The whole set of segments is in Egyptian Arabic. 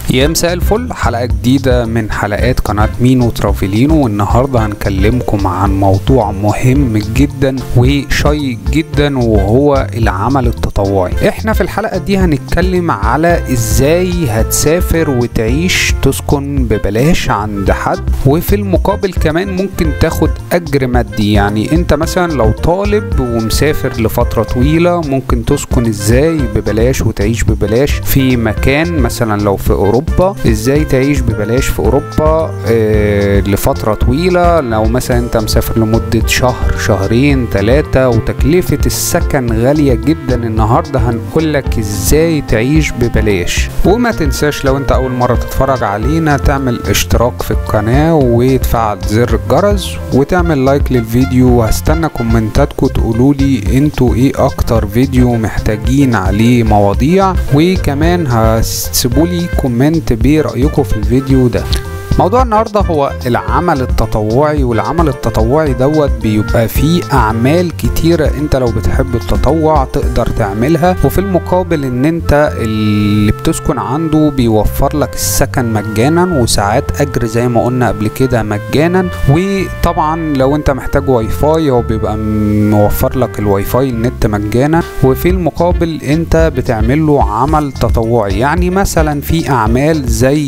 يا مساء الفل حلقة جديدة من حلقات قناة مينو ترافيلينو والنهاردة هنكلمكم عن موضوع مهم جدا وشيق جدا وهو العمل التطوعي احنا في الحلقة دي هنتكلم على ازاي هتسافر وتعيش تسكن ببلاش عند حد وفي المقابل كمان ممكن تاخد اجر مادي يعني انت مثلا لو طالب ومسافر لفترة طويلة ممكن تسكن ازاي ببلاش وتعيش ببلاش في مكان مثلا لو في اوروبا ازاي تعيش ببلاش في اوروبا آه لفترة طويلة لو مثلا انت مسافر لمدة شهر شهرين ثلاثة وتكلفة السكن غالية جدا النهاردة هنقولك ازاي تعيش ببلاش وما تنساش لو انت اول مرة تتفرج علينا تعمل اشتراك في القناة وتفعل زر الجرس وتعمل لايك للفيديو وهستنى كومنتاتكم تقولولي انتوا ايه اكتر فيديو محتاجين عليه مواضيع وكمان هتسيبولي كومنت برأيكم في الفيديو ده موضوع النهارده هو العمل التطوعي والعمل التطوعي دوت بيبقى فيه اعمال كتيره انت لو بتحب التطوع تقدر تعملها وفي المقابل ان انت اللي بتسكن عنده بيوفر لك السكن مجانا وساعات اجر زي ما قلنا قبل كده مجانا وطبعا لو انت محتاج واي فاي هو بيبقى موفر لك الواي فاي النت مجانا وفي المقابل انت بتعمل له عمل تطوعي يعني مثلا في اعمال زي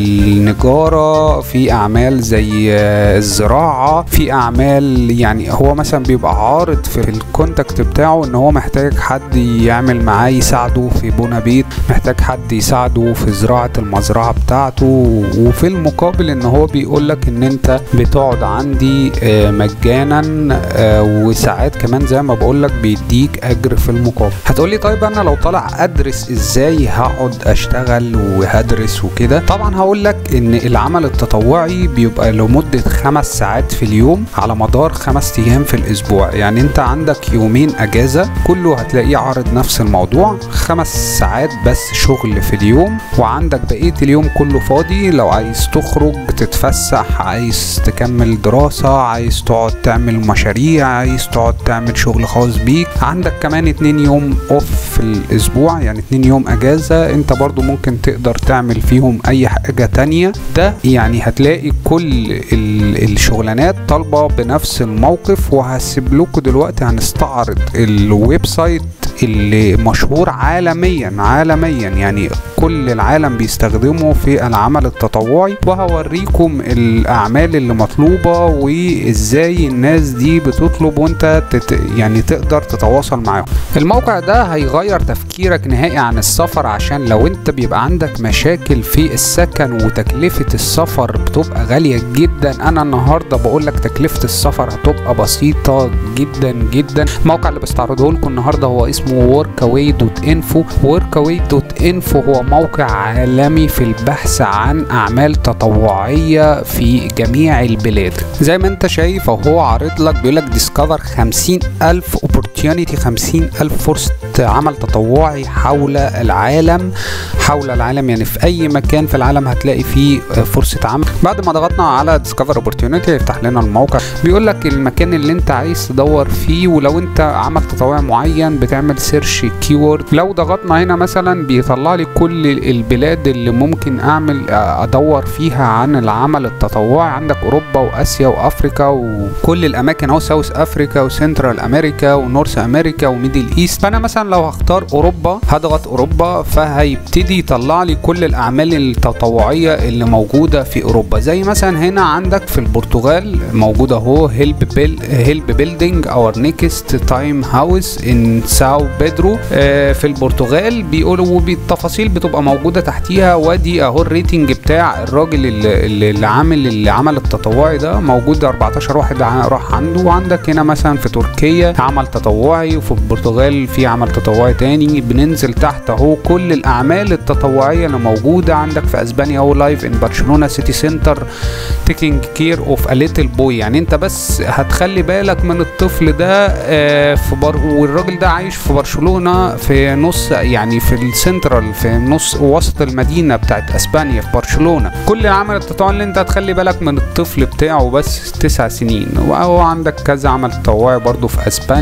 النجاره في اعمال زي الزراعه في اعمال يعني هو مثلا بيبقى عارض في الكونتاكت بتاعه ان هو محتاج حد يعمل معاه يساعده في بنى بيت محتاج حد يساعده في زراعه المزرعه بتاعته وفي المقابل ان هو بيقول لك ان انت بتقعد عندي مجانا وساعات كمان زي ما بقول لك بيديك اجر في المقابل هتقولي طيب انا لو طالع ادرس ازاي هقعد اشتغل وهدرس وكده طبعا هقول لك ان العمل التطوعي بيبقى لمدة خمس ساعات في اليوم على مدار خمس ايام في الاسبوع يعني انت عندك يومين اجازة كله هتلاقيه عارض نفس الموضوع خمس ساعات بس شغل في اليوم وعندك بقية اليوم كله فاضي لو عايز تخرج تتفسح عايز تكمل دراسة عايز تقعد تعمل مشاريع عايز تقعد تعمل شغل خاص بيك عندك كمان اتنين يوم اوف في الاسبوع يعني اتنين يوم اجازة انت برضو ممكن تقدر تعمل فيهم اي حاجة تانية ده يعني هتلاقي كل الشغلانات طالبة بنفس الموقف وهسيب لكم دلوقتي هنستعرض الويب سايت اللي مشهور عالميا عالميا يعني كل العالم بيستخدمه في العمل التطوعي وهوريكم الاعمال اللي مطلوبه وازاي الناس دي بتطلب وانت تت يعني تقدر تتواصل معاهم الموقع ده هيغير تفكيرك نهائي عن السفر عشان لو انت بيبقى عندك مشاكل في السكن وتكلفه السفر بتبقى غاليه جدا انا النهارده بقول لك تكلفه السفر هتبقى بسيطه جدا جدا الموقع اللي بستعرضه لكم النهارده هو اسمه workaway.info workaway.info هو موقع عالمي في البحث عن أعمال تطوعية في جميع البلاد زي ما انت شايف اهو عارض لك بيقول لك ديسكفر 50 ألف opportunity 50 ألف فرصة عمل تطوعي حول العالم حول العالم يعني في أي مكان في العالم هتلاقي فيه فرصة عمل بعد ما ضغطنا على ديسكفر opportunity يفتح لنا الموقع بيقول لك المكان اللي انت عايز تدور فيه ولو انت عمل تطوعي معين بتعمل سيرش كيورد لو ضغطنا هنا مثلا بيطلع لي كل البلاد اللي ممكن اعمل ادور فيها عن العمل التطوعي عندك اوروبا واسيا وافريكا وكل الاماكن اهو ساوث افريكا وسنترال امريكا ونورث امريكا وميدل ايست فانا مثلا لو هختار اوروبا هضغط اوروبا فهيبتدي يطلع لي كل الاعمال التطوعيه اللي موجوده في اوروبا زي مثلا هنا عندك في البرتغال موجود اهو هيلب بيل هيلب بيلدينج اور نيكست تايم هاوس ان ساو بيدرو آه في البرتغال بيقولوا وبالتفاصيل بتبقى موجوده تحتيها وادي اهو الريتنج بتاع الراجل اللي, اللي عامل اللي عمل التطوعي ده موجود 14 واحد راح عنده وعندك هنا مثلا في تركيا عمل تطوعي وفي البرتغال في عمل تطوعي تاني بننزل تحت اهو كل الاعمال التطوعيه اللي موجوده عندك في اسبانيا اهو لايف ان برشلونه سيتي سنتر تيكينج كير اوف ا ليتل بوي يعني انت بس هتخلي بالك من الطفل ده آه في بر... والراجل ده عايش في برشلونه في نص يعني في السنترال في نص وسط المدينه بتاعت اسبانيا في برشلونه كل العمل التطوعي اللي انت هتخلي بالك من الطفل بتاعه بس تسع سنين وهو عندك كذا عمل تطوعي برضو في اسبانيا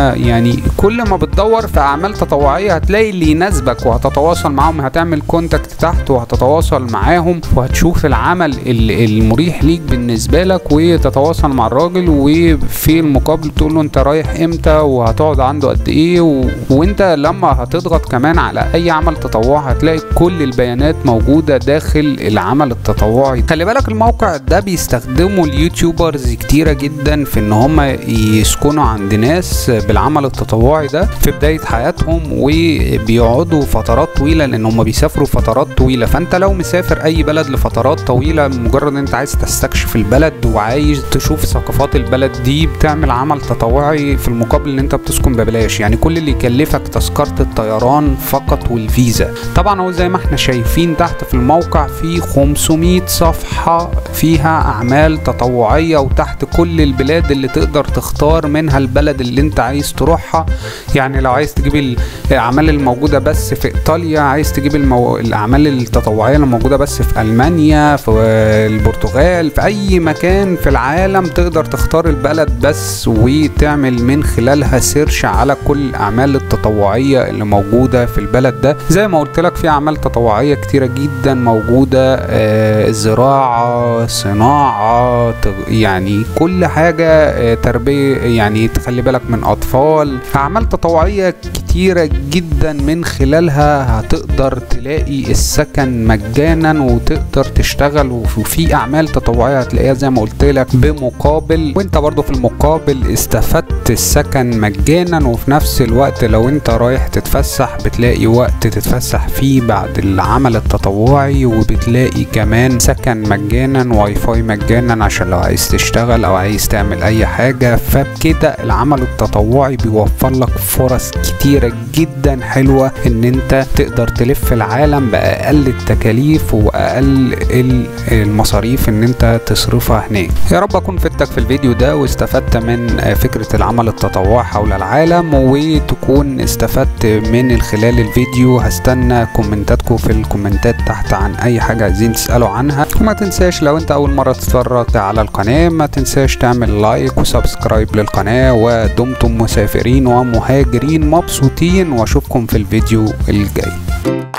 يعني كل ما بتدور في اعمال تطوعيه هتلاقي اللي يناسبك وهتتواصل معاهم هتعمل كونتاكت تحت وهتتواصل معاهم وهتشوف العمل المريح ليك بالنسبه لك وتتواصل مع الراجل وفي المقابل تقول له انت رايح امتى وهتقعد عنده قد ايه و... وانت لما هتضغط كمان على اي عمل تطوعي هتلاقي كل البيانات موجوده داخل العمل التطوعي خلي بالك الموقع ده بيستخدمه اليوتيوبرز كتيره جدا في ان هم يسكنوا عند ناس بالعمل التطوعي ده في بدايه حياتهم وبيقعدوا فترات طويله لان هم بيسافروا فترات طويله فانت لو مسافر اي بلد لفترات طويله مجرد انت عايز تستكشف البلد وعايز تشوف ثقافات البلد دي بتعمل عمل تطوعي في المقابل ان انت بتسكن ببلاش يعني كل اللي يكلفك تذكره الطيران فقط والفيزا طبعا هو زي ما احنا شايفين تحت في الموقع في 500 صفحه فيها اعمال تطوعيه وتحت كل البلاد اللي تقدر تختار منها البلد اللي انت عايز تروحها يعني لو عايز تجيب الاعمال الموجوده بس في ايطاليا عايز تجيب المو... الاعمال التطوعيه اللي موجوده بس في المانيا في البرتغال في اي مكان في العالم تقدر تختار البلد بس وتعمل من خلالها سيرش على كل الاعمال التطوعيه اللي موجوده في البلد ده زي ما قلت لك في اعمال تطوعيه كتيره جدا موجوده آه زراعه صناعه يعني كل حاجه آه تربيه يعني تخلي بالك من اطفال اعمال تطوعيه كتيره جدا من خلالها هتقدر تلاقي السكن مجانا وتقدر تشتغل وفي اعمال تطوعيه هتلاقيها زي ما قلت لك بمقابل وانت برضو في المقابل استفدت السكن مجانا وفي نفس الوقت لو انت رايح تتفسح بتلاقي وقت تتفسح فيه بعد العمل التطوعي وبتلاقي كمان سكن مجانا واي فاي مجانا عشان لو عايز تشتغل او عايز تعمل اي حاجه فبكده العمل التطوعي بيوفر لك فرص كتيره جدا حلوه ان انت تقدر تلف العالم باقل التكاليف واقل المصاريف ان انت تصرفها هناك يا رب اكون فدتك في الفيديو ده واستفدت من فكره العمل التطوعي حول العالم وتكون استفدت من خلال الفيديو هستنى كومنتاتكم في الكومنتات تحت عن اي حاجه عايزين تسالوا عنها وما تنساش لو انت اول مره تتفرج على القناه ما تنساش تعمل لايك وسبسكرايب للقناه ودمتم مسافرين ومهاجرين مبسوطين واشوفكم في الفيديو الجاي